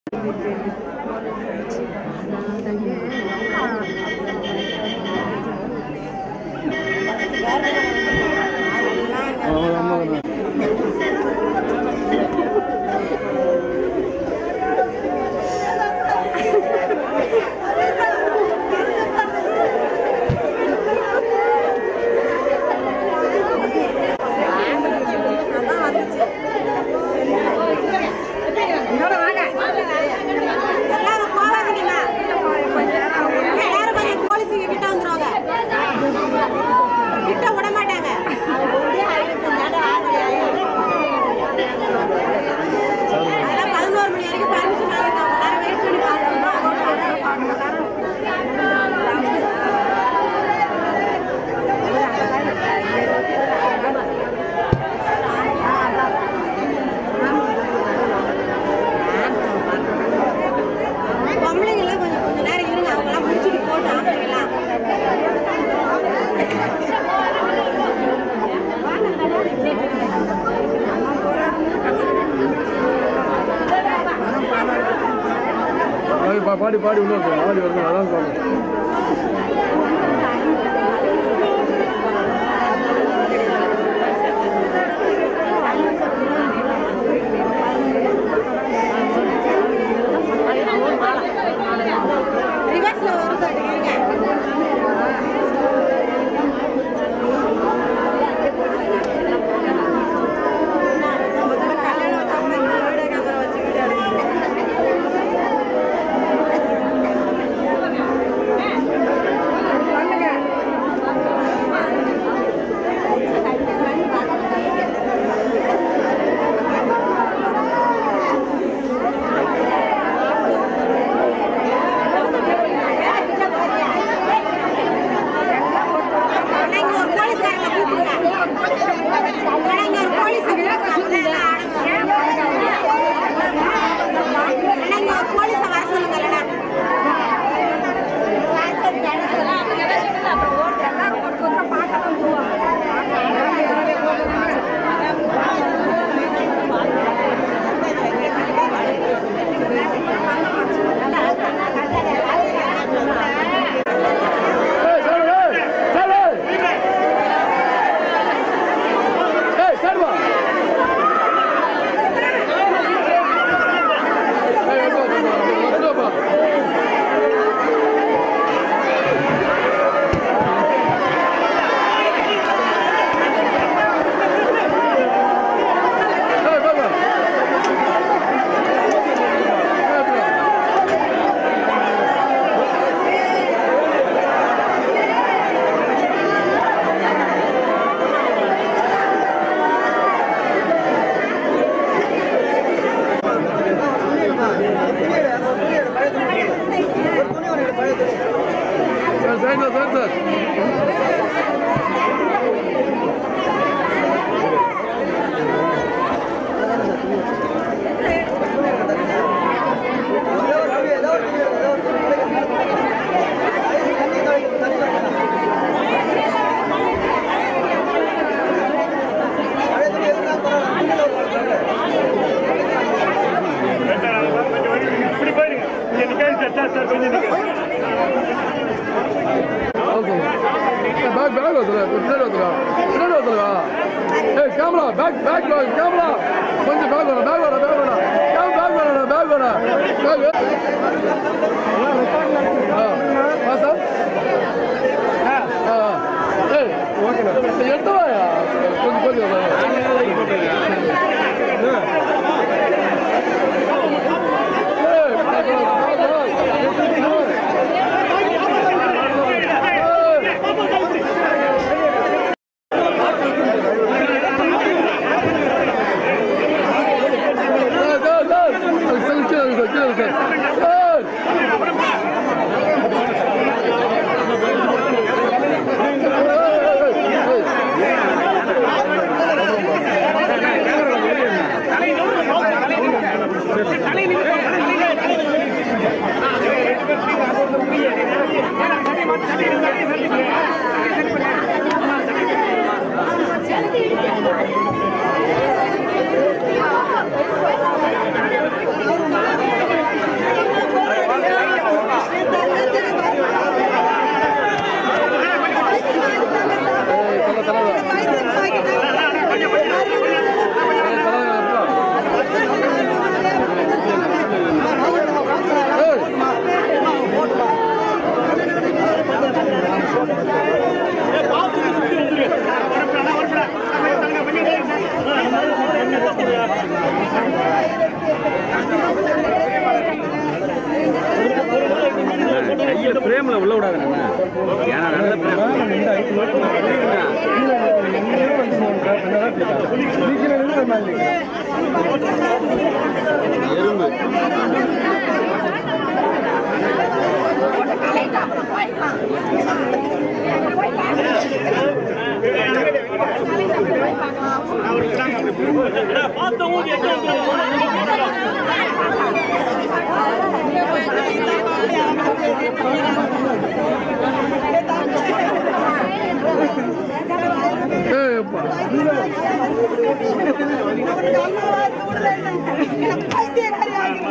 எல்லாரும் போகாதீங்கம்மா. எல்லாரும் கொஞ்சம் போலீஸுங்க கிட்ட வந்துருவாங்க. கிட்ட விட மாட்டாங்க. அதெல்லாம் 11 மணி வரைக்கும் permission வாங்கிட்டாங்க. எல்லாரும் wait பண்ணி பார்க்கணும். பொம்பளைங்கெல்லாம் கொஞ்சம் கொஞ்ச நேரம் இருங்க அவங்கெல்லாம் முடிச்சுட்டு போட்டு ஆம்பளைங்கெல்லாம் பா- பாடி பாடி உள்ள இருக்கு ஆடி வருது அதான் பாருங்க ரிவர்ஸ்ல வருது அது இருங்க முதல்ல கல்யாணம் வச்சவங்க இந்த வீடியோ கேமரா வச்சுக்கிட்டு எடுக்கணும். ஆனா இங்க ஒரு போலீஸ்காரங்க கூப்பிடுங்க. ஆனா இங்க ஒரு போலீஸ் கூப்பிடுங்க. அப்பதான் எல்லாம் ஆடுங்க. ஆனா இங்க ஒரு போலீஸை வர சொல்லுங்க இல்லைன்னா. ஏய் சார் ஏய் சார் ஏய் ஏய் சார் வா ஏய் வா வா வா ஏய் வா வா சார் சைடுல சார் சார் இப்படி போயிருங்க இங்க நிக்காது சார் சார் சார் கொஞ்சம் நிக்க பேக் பேக் வந்துடா பின்னாடி வந்துடா பின்னாடி வந்துடா ஏய் camera back back back camera கொஞ்சம் பேக் வேணா பேக் வேணா பேக் வேணா கேம் பேக் வேணா பேக் வேணா பேக் ஆ சார் ஆ ஏய் ஓகேண்ணா எடுத்து வாயா கொஞ்சம் கொஞ்சம் ஏய் பேக் வேணா back sir sir sir sir கீழே சார் கீழே சார் சார் ஏய்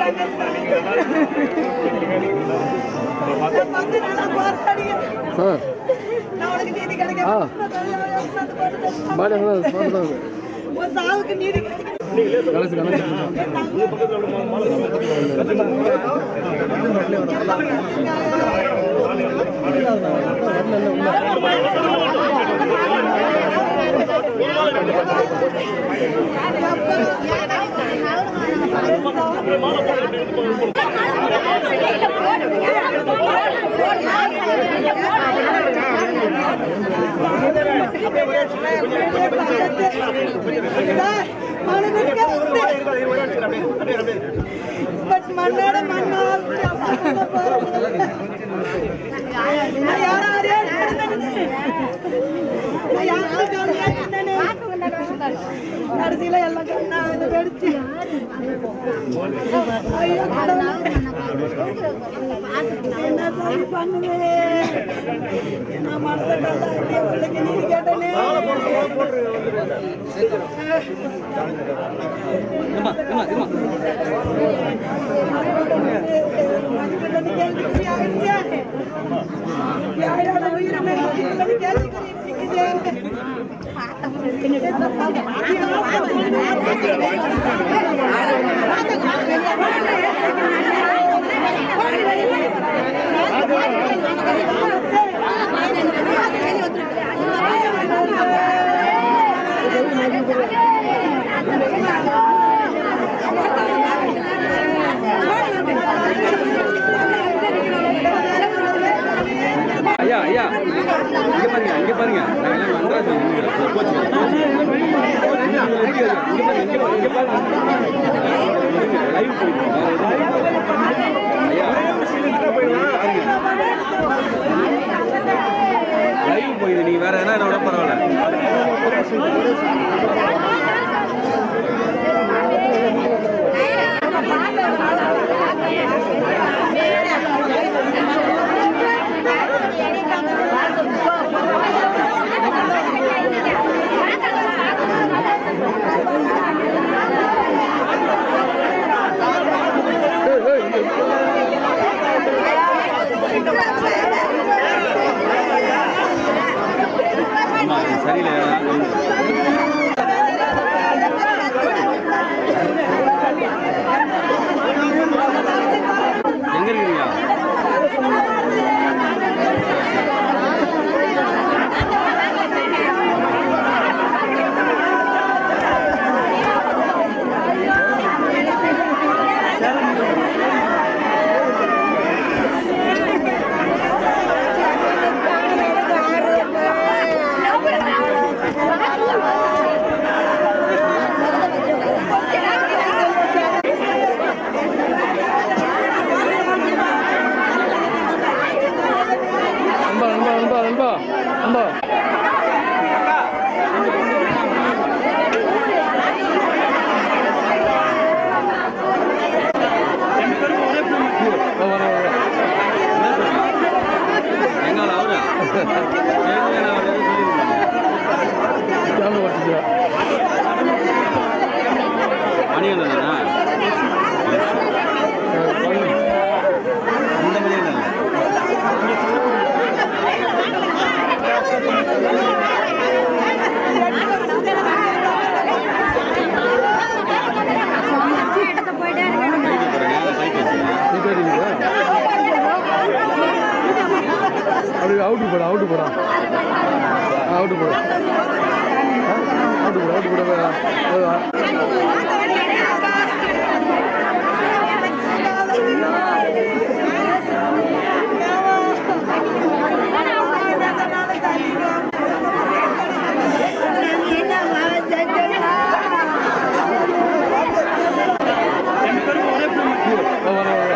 நான் வந்து நல்லா போராடிக்கிறேன். ஆ நான் உனக்கு நீதி கிடைக்க ஆ. நான் போராடுறேன். பாடி ஸ்மார்ட் தான் உன் சாவுக்கு நீதி கிடைக்க கடைசி கணக்கு பட் மண்ணோட மண்ணால் நான் யாரும் அறியாது நான் யாரும் கடைசியில எல்லாம் கண்ணா வந்து வெடிச்சு ஐயோ கடவுளே. என்ன சாமி பண்ணுவேன் நான் மனசை கண்டாட்டி அவளுக்கு நீதி கேட்டனே ஐயா ஐயா இங்க பாருங்க இங்க பாருங்க நாங்க எல்லாம் மந்திராஸ் நின்னுக்கிறோம் கோச்சு இங்க பாருங்க இங்க பாருங்க இங்க பாருங்க லைவ் போயிட்டு ஐயா லைவ் போயிது நீங்க வேற என்ன என்னோட பரவாயில்ல ஏய் ஏய் இங்க ஆமா அது சரியில்லை எங்க இருக்கிறீங்க அன்பா அன்பா அன்பா அன்பா அன்பா வர வர எங்கால அவரா கேளுங்க நான் அவர் எதுவும் சொல்லியிருக்கேன் கேமரா வச்சுக்கிறா மணிகண்டனா அந்த மணிகண்டன் பாருங்க கைப்பேசி நீ கேட்டீங்களா அப்படி அவுட்டு போட அவுட்டு போடா அவுட்டு போட அவுட்டு போட அவுட்டு போட வர வர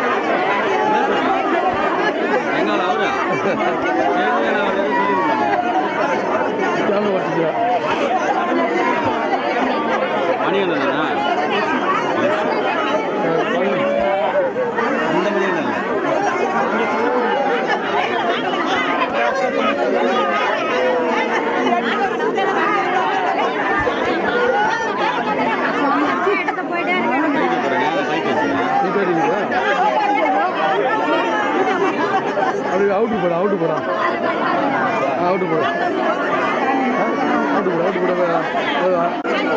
எங்கால அவரா கேளுங்க நான் அவர் எதுவும் சொல்லியிருக்கேன் கேமரா வச்சுக்கிறா மணிகண்டனா அந்த மணிகண்டன் போயிட்டே இருக்கேன் பாருங்க கைப்பேசி நீ கேட்டீங்களா அப்படி அவுட்டு போடா அவுட்டு போடா அவுட்டு போடா அவுட்டு போடா அவுட்டு போடா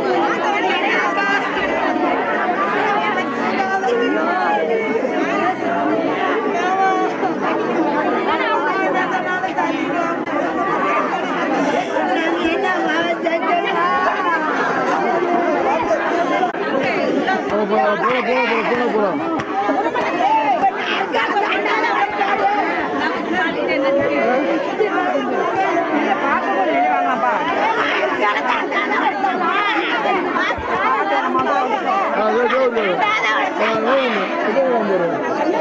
போடா போடா போடா போடா போடா போடா ஆ இதோ இதோ இதோ ஆ இதோ ஒன்று இதோ ஒன்று வரும்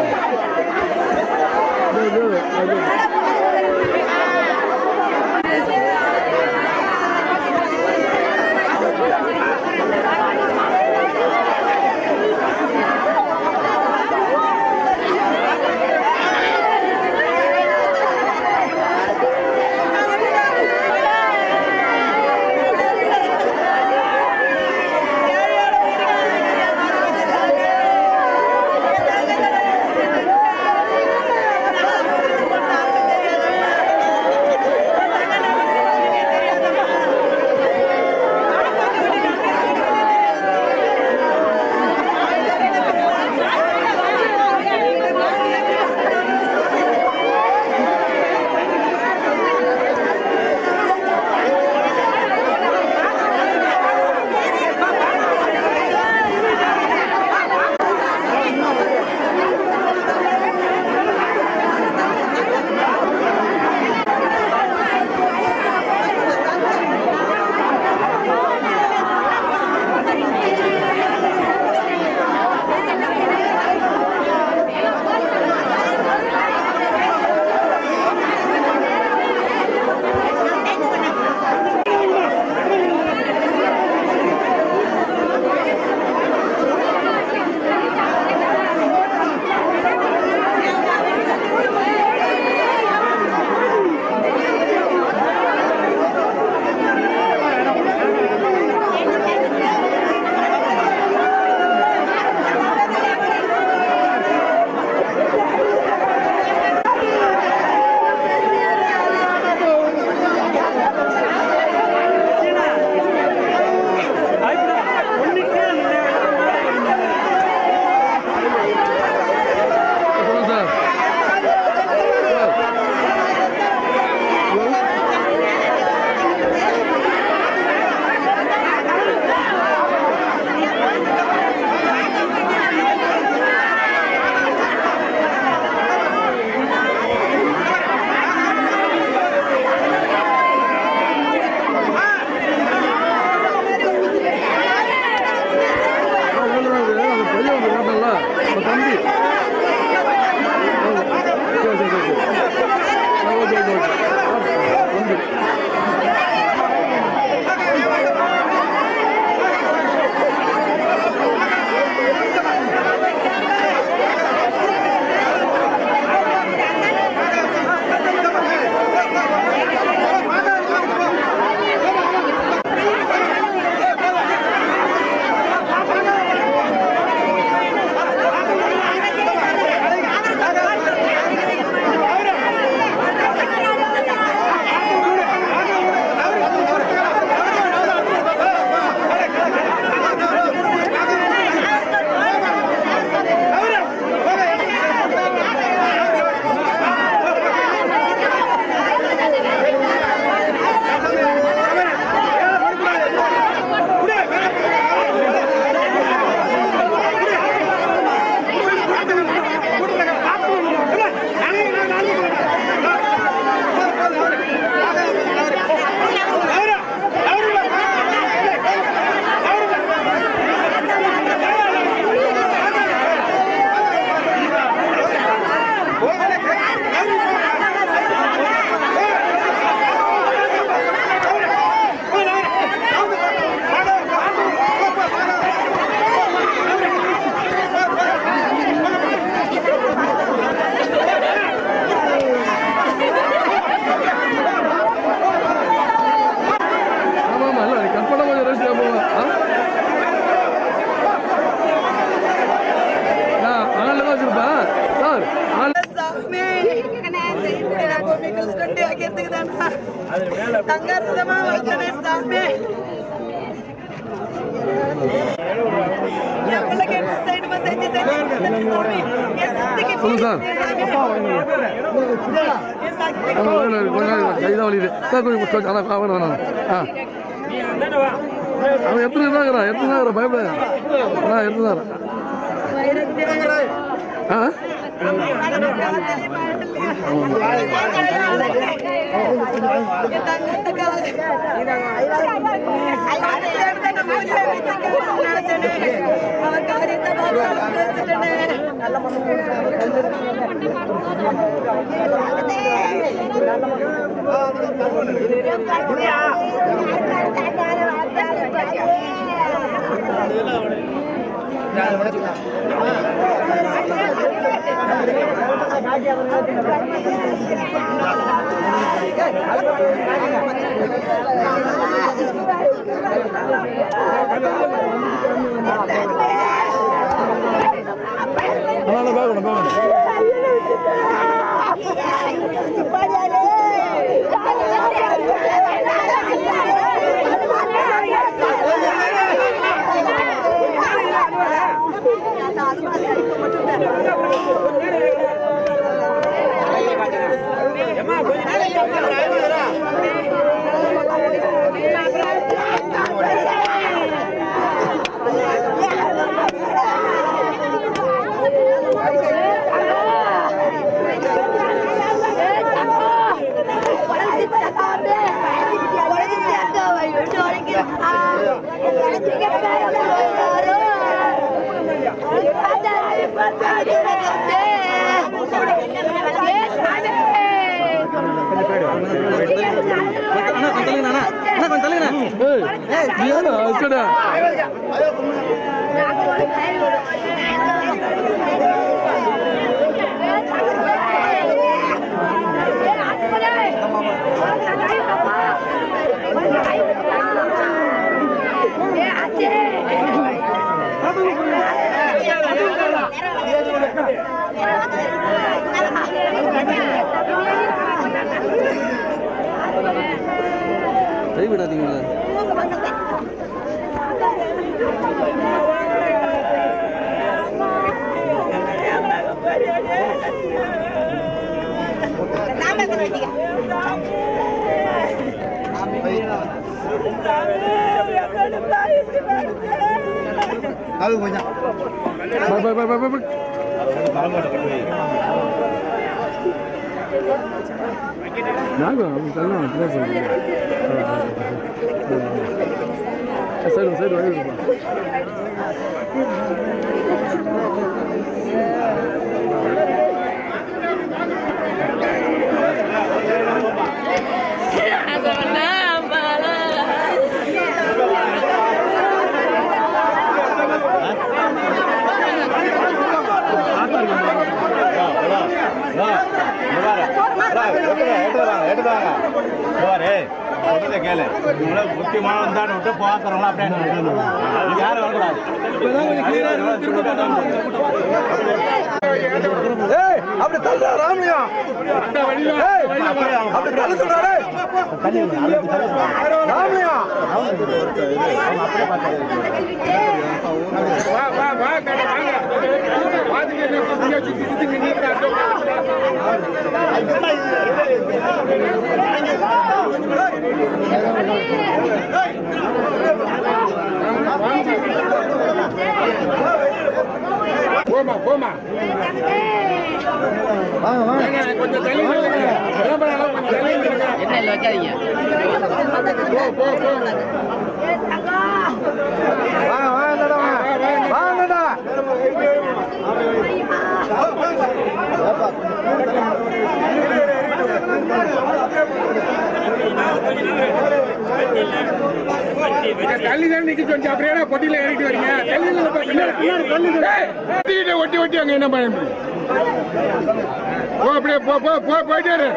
இதோ இதோ இதோ Yeah. வைக்கிறதுக்கு தானா தங்கரதமா வளர்த்தனே சாமி என் பிள்ளைக்கு என்ன செய்யணுமோ செஞ்சு செஞ்சு கொடுத்தனே சாமி. என் சக்திக்கு சொல்லுங்க சார். என் சக்திக்கு கொஞ்ச நேரம் கைதான் வலியுது சார் கொஞ்சம் கொஞ்சம் ஆனால் வேணாம் வேணாம் ஆ அவன் எத்தனை தான் இருக்கிறான் எத்தனை தான் இருக்கிறான் பயப்பட ஆ எத்தனை தான் ஆ அதனால பார்க்கணும் பார்க்கணும் அண்ணா கொஞ்சம் தள்ளுங்கண்ணா அண்ணா கொஞ்சம் தள்ளுங்கண்ணா ஏய் நீ ஏன்னா அக்கடா கை விடாதீங்களா bye bye bye bye bye நாங்க அவங்க தள்ளலாம் அப்படிதான் சொல்லுங்க சைடு சைடு வாங்கிருப்பா கேளு முக்கியமான விட்டு பாக்குறவங்களா அப்படியே யாரும் வரக்கூடாது ஏய் அப்படி தள்ளுடா ராமலியா ஏய் அப்படி தள்ள சொல்றாரு ராமலியா போமா போமா கொஞ்சம் தள்ளி நில்லுங்க. விளம்பரம் கொஞ்சம் தள்ளி நில்லுங்க. போ, போ, போ. வாங்க வாங்கடா வாங்கடா இங்க தள்ளி தான் நிக்க சொன்னீங்க. அப்புறம் ஏன்னா பொட்டியில இறக்கிட்டு வரீங்க? தள்ளி நில்லுங்க, பின்னாடி. ஏய், ஒட்டிக்கிட்டு ஒட்டி ஒட்டி அங்க என்ன பண்ண முடியும்? போ அப்படியே போ போ போ போயிட்டே இரு.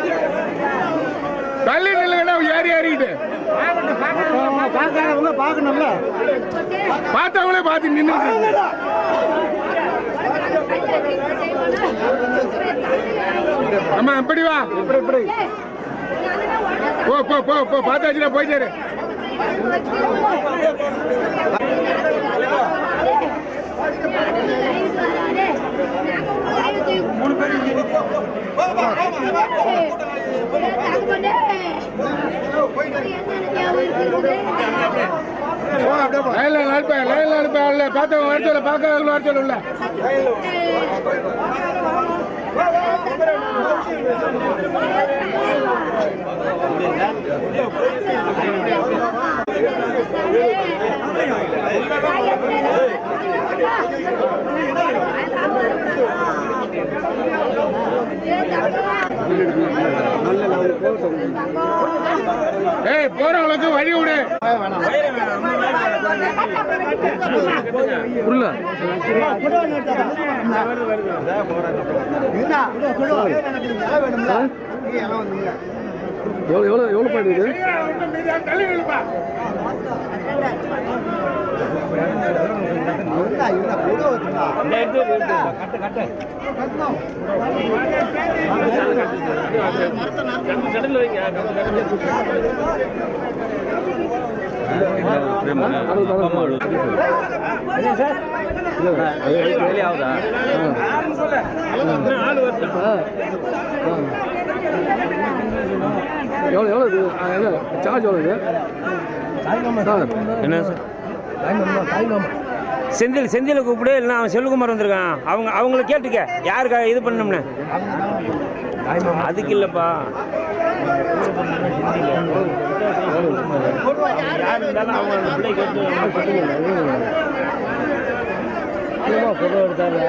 தள்ளி நில்லுங்கண்ணா ஏறி ஏறிக்கிட்டு பாக்காதவங்க பாக்கணும்ல பார்த்தவங்களே பார்த்து நின்று அம்மா இப்படி வா இப்படி இப்படி போ போ போ போ பார்த்தாச்சுல போயிட்டே இரு. லைன்ல அனுப்ப லைன்ல அனுப்ப இல்ல பார்த்தவங்க வர சொல்ல பார்க்கறவங்க வர சொல்ல உள்ள ஏய் போறவங்களுக்கு வழி விடு புரியல சார் எவ்வளோ எவ்வளோ எவ்வளோ பாயிண்ட் இது தள்ளி நில்லுப்பா. எவ்வளோ எவ்வளோ இது ஆ, என்ன சார்ஜ் எவ்வளோ இது சார் என்ன சார் செந்தில் செந்தில கூப்பிடு இல்லைன்னா அவன் செல்வகுமார் வந்திருக்கான் அவங்க அவங்கள கேட்டுக்க யாருக்கா இது பண்ணணும்னு அதுக்கு இல்லப்பா யார் இருந்தாலும் அவங்க அந்த பிள்ளை கேட்டு ஃபோட்டோ எடுத்தாரு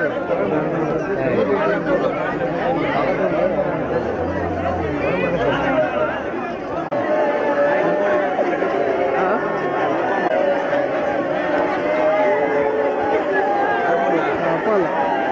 அப்பா இல்லை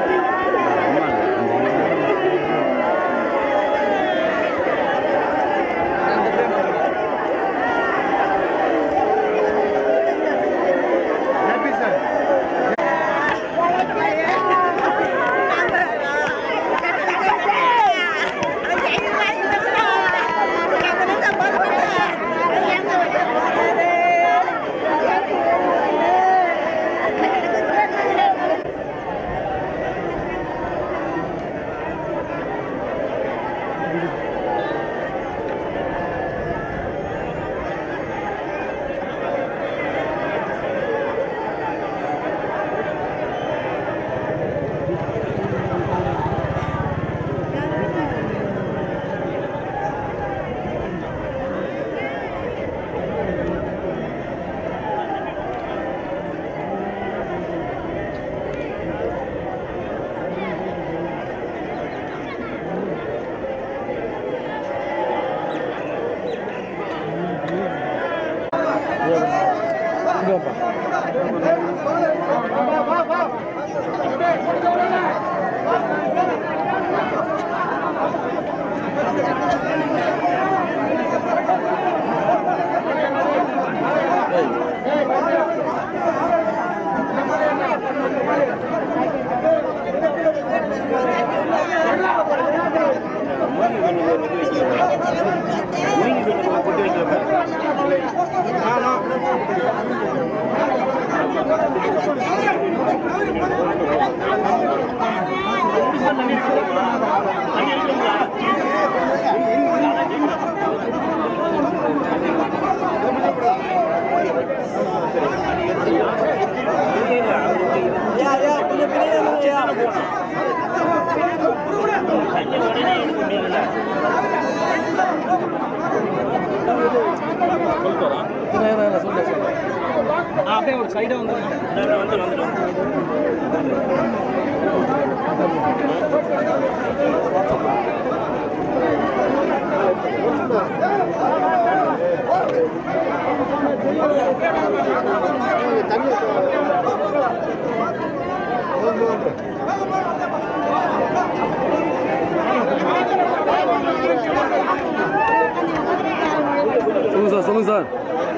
அப்படியே ஒரு சைடாக வந்து வந்து வந்துடும் சொல்லுங்க சார் சொல்லுங்க சார்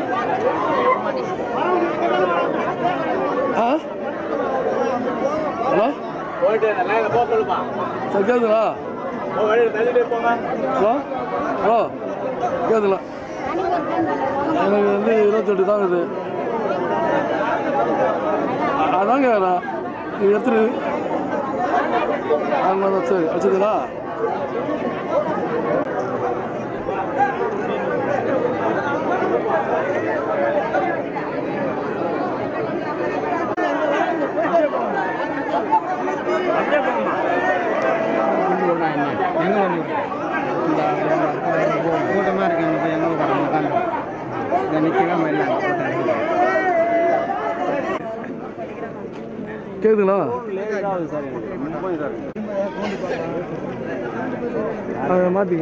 ஆ ஹலோ போயிட்டு லைன்ல போக சொல்லுப்பா சார் கேட்குதா வழியில் தள்ளிட்டே போங்க ஹலோ ஹலோ கேதுங்களா எனக்கு வந்து இருபத்தெட்டு தான் இது அதான் கேட்குறேன் இது எடுத்துரு அதனால சரி வச்சுக்கிறா கூட்டமாக இருக்கு எங்கள் போய் எங்கே உட்காந்து உட்காந்து இதை நிற்கலாம் இல்லை கேக்குதுங்களா அதை மாற்றிக்க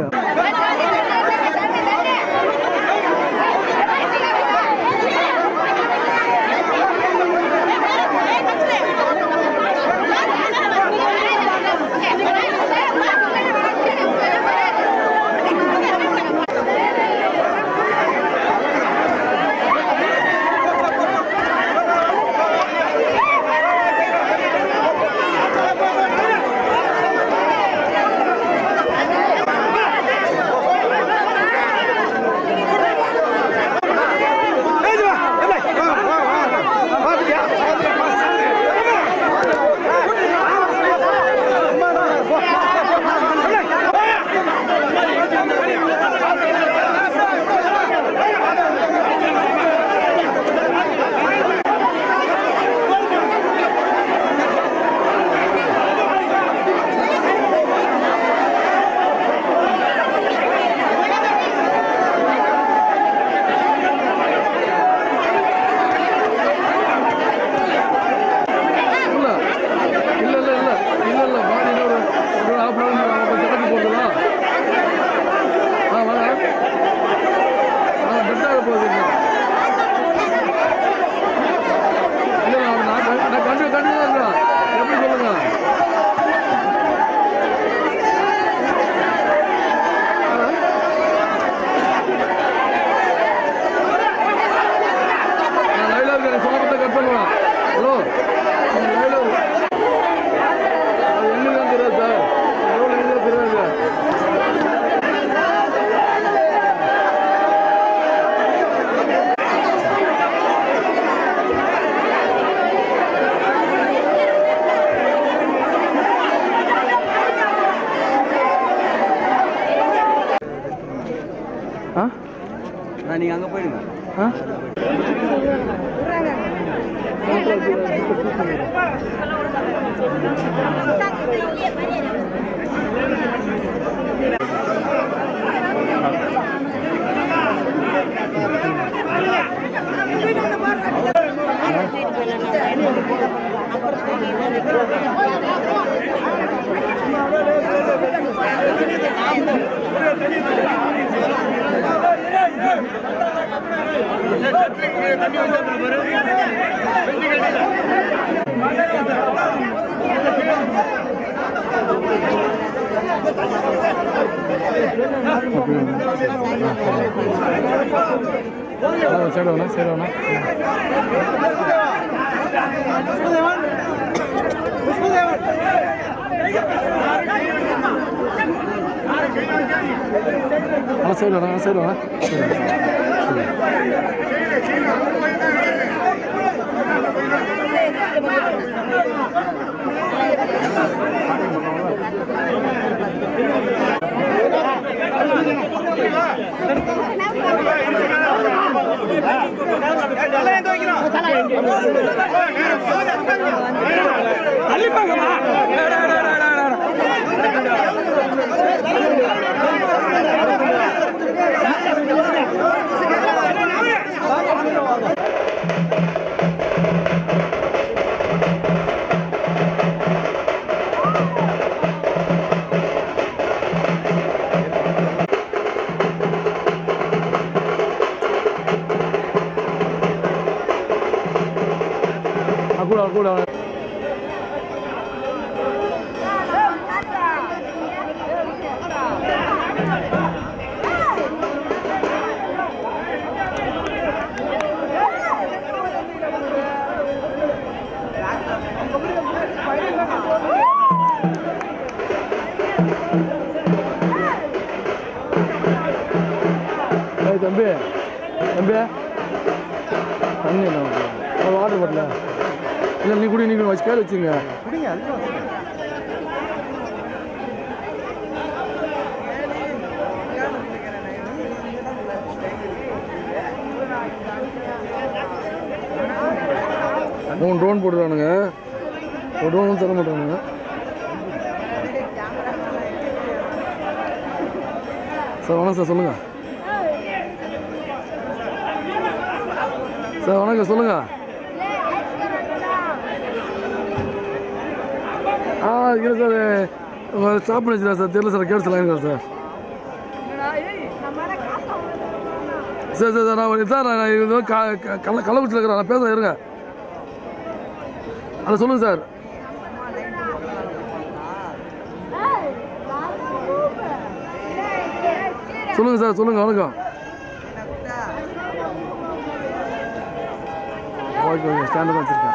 இல்ல இல்ல இல்ல இல்ல இல்ல இல்ல பாடி ஒரு ஒரு ஹாஃப் அன் அவர் கொஞ்சம் கட்டி போட்டுதா ஆ வாங்க ஆ பெட்டாக போகுது இல்ல இல்ல நான் நான் நான் கண்டு கண்டு தான் இருக்கிறேன் எப்படி சொல்லுங்க நான் லைவ்ல இருக்கேன் சோகத்தை கட் பண்ணுவேன் ஹலோ லைவ்ல அது என்னதான் தெரியாது சார் எவ்வளோ என்னதான் தெரியாது ஆ நீங்கள் அங்கே போயிடுங்க ஆ சரி வேணா சரி வேணா ஆ சரி வேணா சரி வேணா சரி தம்பி தம்பி தண்ணி என்ன ஒரு வாட்டர் பாட்டில் இல்லை நீ குடி நீ குடி வச்சு கையில் வச்சுங்க மூணு ட்ரோன் போட்டுருக்கானுங்க ஒரு ட்ரோன் தர மாட்டானுங்க சார் வணக்கம் சார் சொல்லுங்கள் சார் வணக்கம் சொல்லுங்கள் ஆ இல்லை சார் ஸ்டாப் பண்ணி வச்சுருக்கேன் சார் தெரியல சார் கேட்டு சொல்லுங்க சார் சரி சரி சார் நான் சார் நான் இது வந்து க க- கள்ள கள்ளக்குறிச்சியில் இருக்கிறேன் நான் பேசுகிறேன் இருங்க அதை சொல்லுங்கள் சார் சொல்லுங்கள் சார் சொல்லுங்கள் வணக்கம் ஓகே ஓகே ஸ்டாண்டு தான் வச்சுருக்கேன்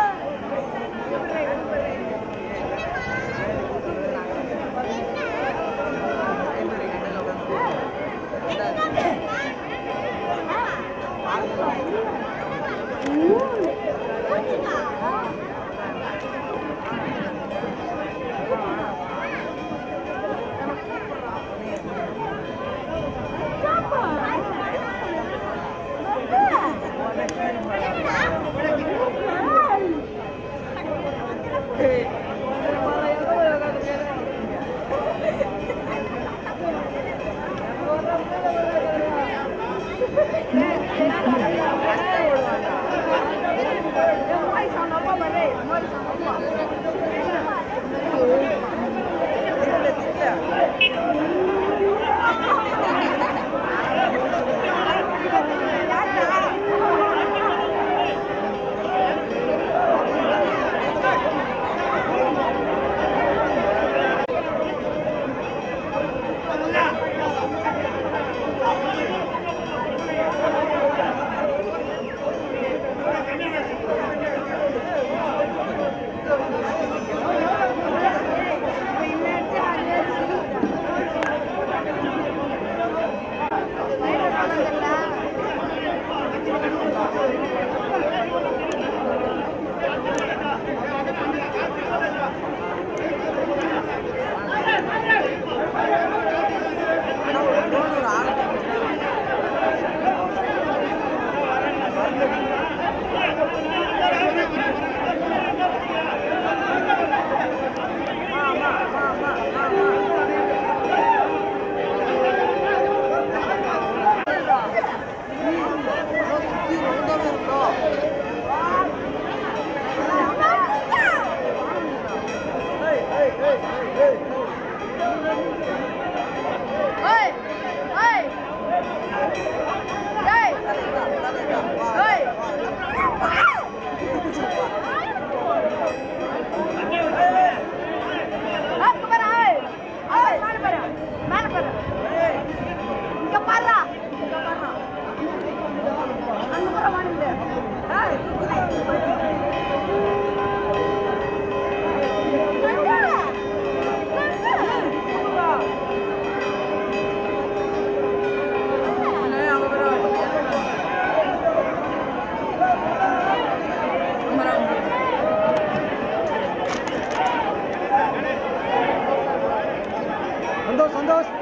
சந்தோஷ் சந்தோஷ்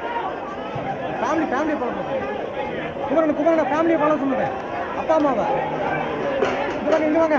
ஃபேமிலி ஃபேமிலி பழம் குமரன் குமரன் ஃபேமிலி பழம் சொல்லுங்க அப்பா அம்மாவை இங்க வாங்க இங்க வாங்க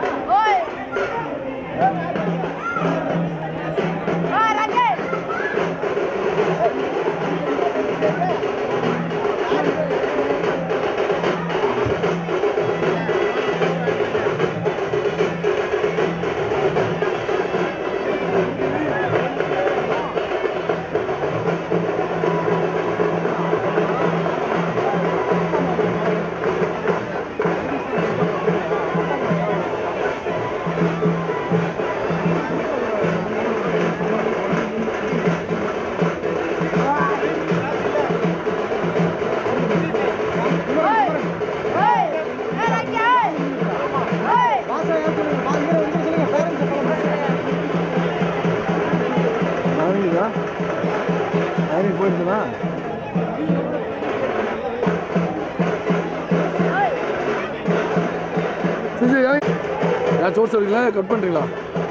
வாசல் ஏன் சொல்லுங்க வாங்க இங்க வந்து சொல்லுங்க பேரண்ட்ஸ் பழம் ஆரம்பிக்குதா ஆரம்பி போயிடுச்சுனா ஏன் சோர்ஸ் எடுக்கல கட் பண்ணுறீங்களா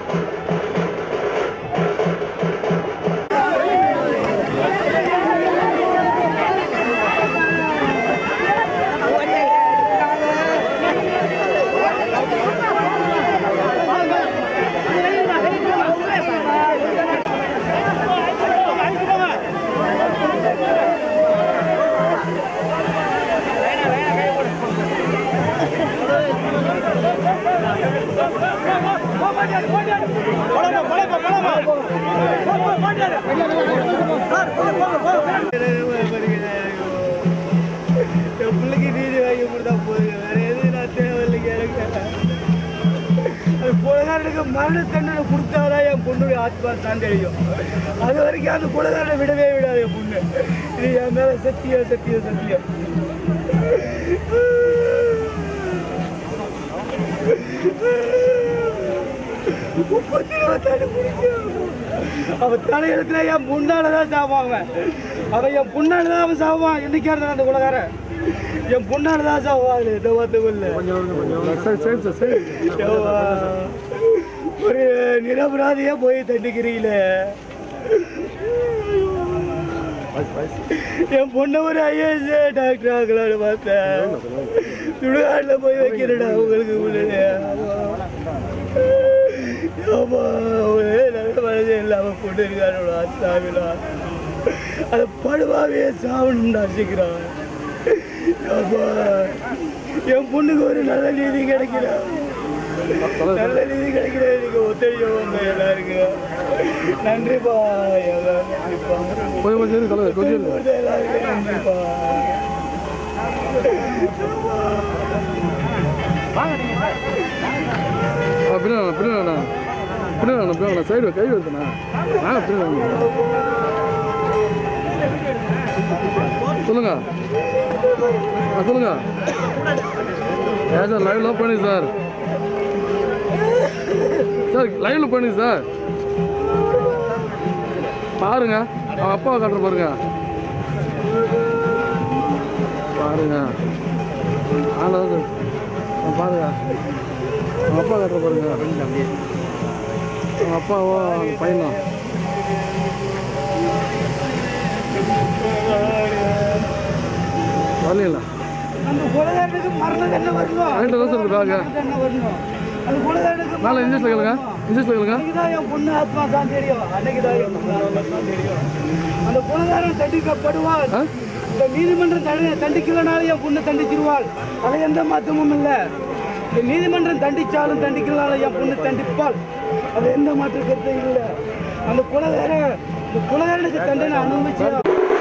என் பிள்ளைக்கு நீதி வாங்கி கொடுத்தா போதுங்க வேற எதுவும் நான் தேவையில்லைங்க எனக்கு அது கொலகாரனுக்கு மரண தண்டனை கொடுத்தாதான் என் பொண்ணுடைய ஆத்மா சாந்தடையும் அது வரைக்கும் அந்த கொலகாரனை விடவே விடாது என் பொண்ணு இது என் மேல சத்தியம் சத்தியம் சத்தியம் முப்பத்தி இருபத்தாண்டு குடிக்கும் அவன் தலையெழுத்துல என் பொண்ணாலதான் சாவான் அவன் அவன் என் பொண்ணாலதான் அவன் சாவான் என்னைக்கா இருந்தான் அந்த குலகாரன் என் பொண்ணாலதான் சாவான் இந்த வார்த்தை சரி சரி சார் சரி யவ்வா, ஒரு நிரபராதியா போய் தண்டிக்கிறீங்களே என் பொண்ணை ஒரு ஐஏஎஸ் டாக்டர் ஆகலான்னு பார்த்தேன் சுடுகாட்டில் போய் வைக்கிறேடா உங்களுக்கு உள்ளே ஆமா ஒரே நல்ல மனசே இல்லாம பொண்ணு இருக்கானோட சாமிடா அதை படுவாவே சாவணும்னு நினச்சிக்கிறான் ஆமா என் பொண்ணுக்கு ஒரு நல்ல நீதி கிடைக்கிறா நல்ல நீதி கிடைக்கிற நீங்க ஒத்துழைச்சவங்க எல்லாருக்கும் நன்றிப்பா எல்லாரும் நன்றிப்பா கொஞ்சம் கொஞ்சம் இரு, தலைவர் கொஞ்சம் இரு. எல்லாருக்கும் நன்றிப்பா ஆ பின்னாடி பின்னாடி பின்னாடி பின்னாடி சைடு கை வருதுண்ணா ஆ பின்னாடி சொல்லுங்க ஆ சொல்லுங்க ஏன் சார் லைவ்ல பண்ணி சார் சார் லைவ்ல பண்ணி சார் பாருங்க அவன் அப்பாவை காட்டுற பாருங்க பாருங்க ஆனா சார் ஆ, பாருங்க அவங்க அப்பா காட்டுற பாருங்க அவங்க அப்பாவோ அவங்க பையனும் வரலீங்களா அந்த கொலகாரனுக்கு மரண தண்டனை வரணும் ரைட்டு தான் சார் பேக்கு மரண தண்டனை வரணும் அந்த கொலகாரனுக்கு மேலே இன்ஜெக்ஷன் கேளுங்க இன்ஜெக்ஷன் கேளுங்க அன்னைக்கு தான் என் பொண்ணு ஆத்மா தான் தெரியும் அன்னைக்கு தான் என் பொண்ணு ஆத்மா தான் தெரியும் அந்த கொலகாரன் தண்டிக்கப்படுவான் ஆ? இந்த நீதிமன்றம் தண்டனை தண்டிக்கலனாலும் என் பொண்ணு தண்டிச்சிருவாள் அது எந்த மாற்றமும் இல்லை இந்த நீதிமன்றம் தண்டிச்சாலும் தண்டிக்கலனாலும் என் பொண்ணு தண்டிப்பாள் அது எந்த மாற்று கருத்தும் இல்லை அந்த கொலகாரன் இந்த கொலகாரனுக்கு தண்டனை அனுபவிச்சு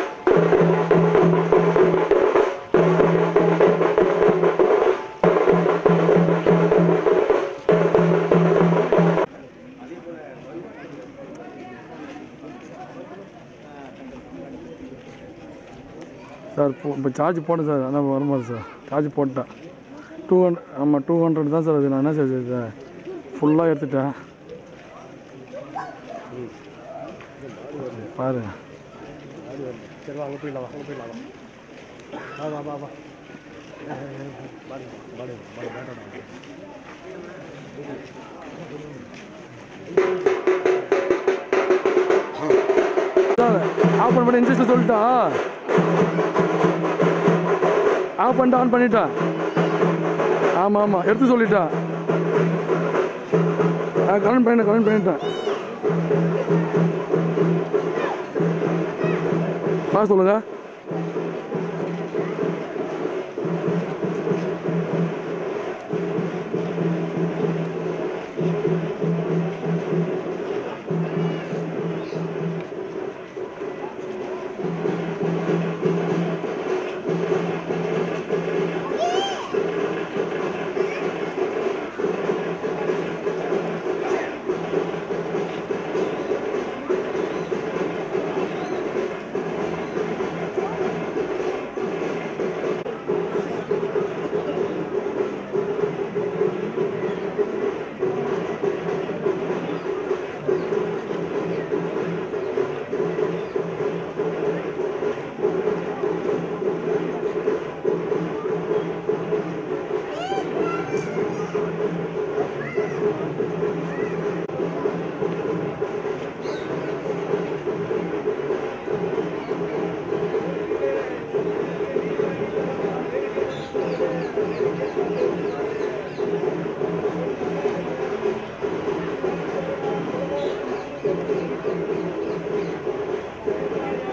சார் இப்போ சார்ஜ் போட்டேன் சார் ஆனால் வருமாறு சார் சார்ஜ் போட்டேன் டூ ஹண்ட்ரட் ஆமாம் டூ ஹண்ட்ரட் தான் சார் அது நான் என்ன சார் சார் ஃபுல்லாக எடுத்துட்டேன் பாருங்க ஆஃப் பண்ணி இன்ட்ரெஸ்ட் சொல்லிட்டா ஆஃப் பண்ணிட்டு ஆன் பண்ணிட்டேன் ஆமாம் ஆமாம் எடுத்து சொல்லிட்டேன் ஆ கரண்ட் பண்ணிட்டேன் கரண்ட் பண்ணிட்டேன் பா சொல்லுங்க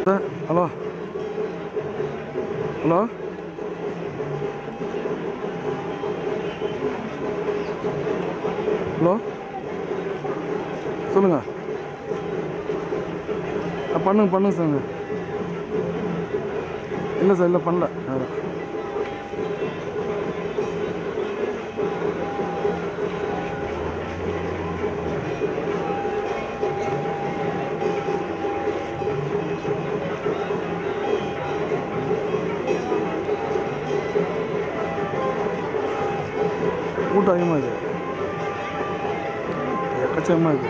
ஹலோ ஹலோ ஹலோ சொல்லுங்க ஆ, பண்ணுங்க பண்ணுங்க சார் இல்லை சார் இல்லை பண்ணல யாரும் கூட்டம் அதிகமாக இருக்குது எக்கச்சக்கமாக இருக்குது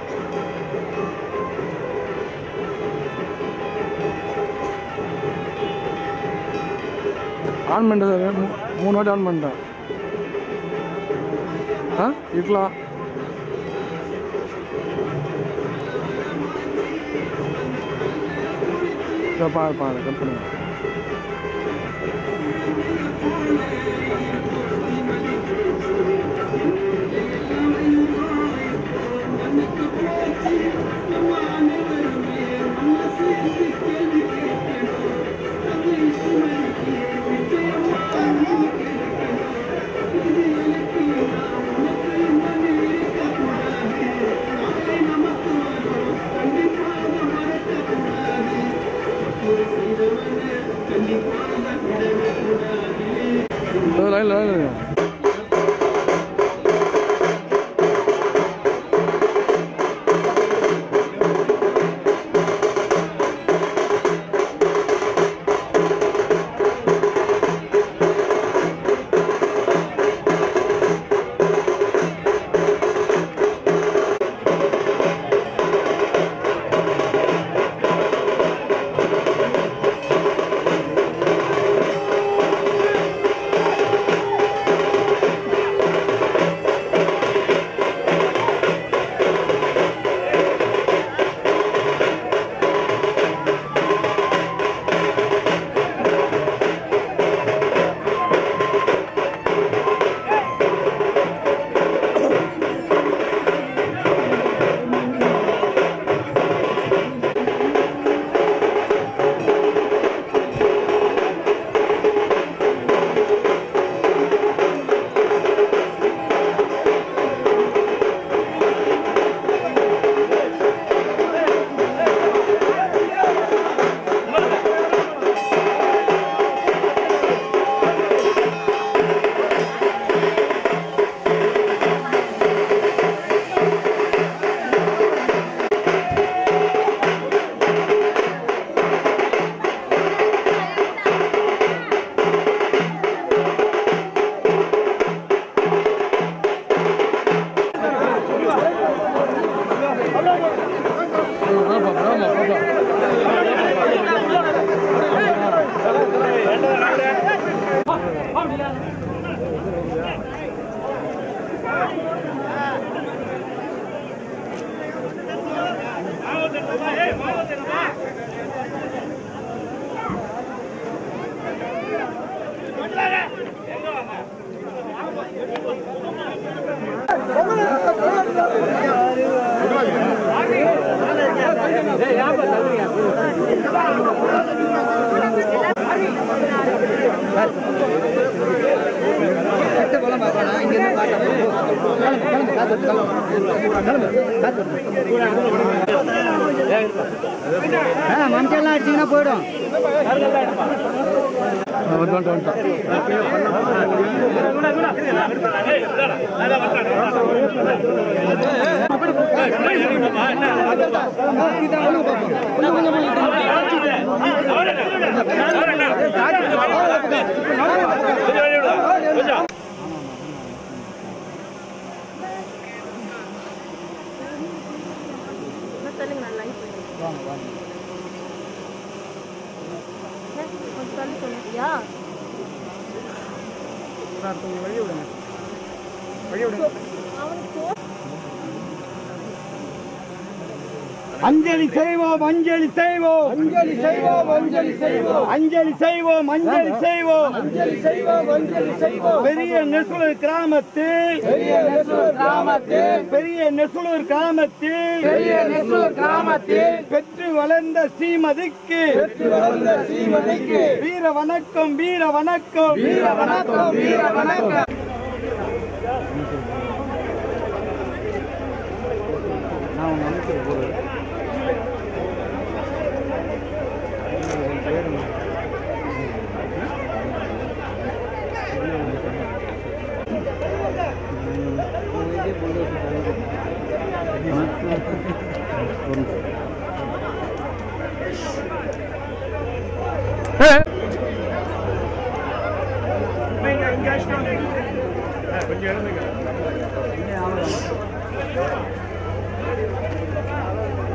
ஆன் பண்ணிட்டேன் சார் மூ- மூணு வாட்டி ஆன் பண்ணிட்டேன் ஆ இருக்கலாம் இதோ பாரு பாரு கட் பண்ணுங்க லைனில் லைனில் மஞ்சள்லாம் அடிச்சிங்கன்னா போயிடும் வந்துட்டு வந்துட்டேன் சொல்லுங்க நான் லைன் கொஞ்சம் தள்ளி சொன்னியா வழி விடுங்க வழி விடுங்க அவனுக்கு அஞ்சலி செய்வோம் அஞ்சலி செய்வோம் அஞ்சலி செய்வோம் அஞ்சலி செய்வோம் அஞ்சலி செய்வோம் அஞ்சலி செய்வோம் அஞ்சலி செய்வோம் அஞ்சலி செய்வோம் பெரிய நெசுலூர் கிராமத்தில் பெரிய நெசூர் கிராமத்தில் பெரிய நெசுலூர் கிராமத்தில் பெரிய நெசூர் கிராமத்தில் பெற்று வளர்ந்த ஸ்ரீமதிக்கு பெற்று வளர்ந்த ஸ்ரீமதிக்கு வீர வணக்கம் வீர வணக்கம் வீர வணக்கம் வீர வணக்கம் கொஞ்சம்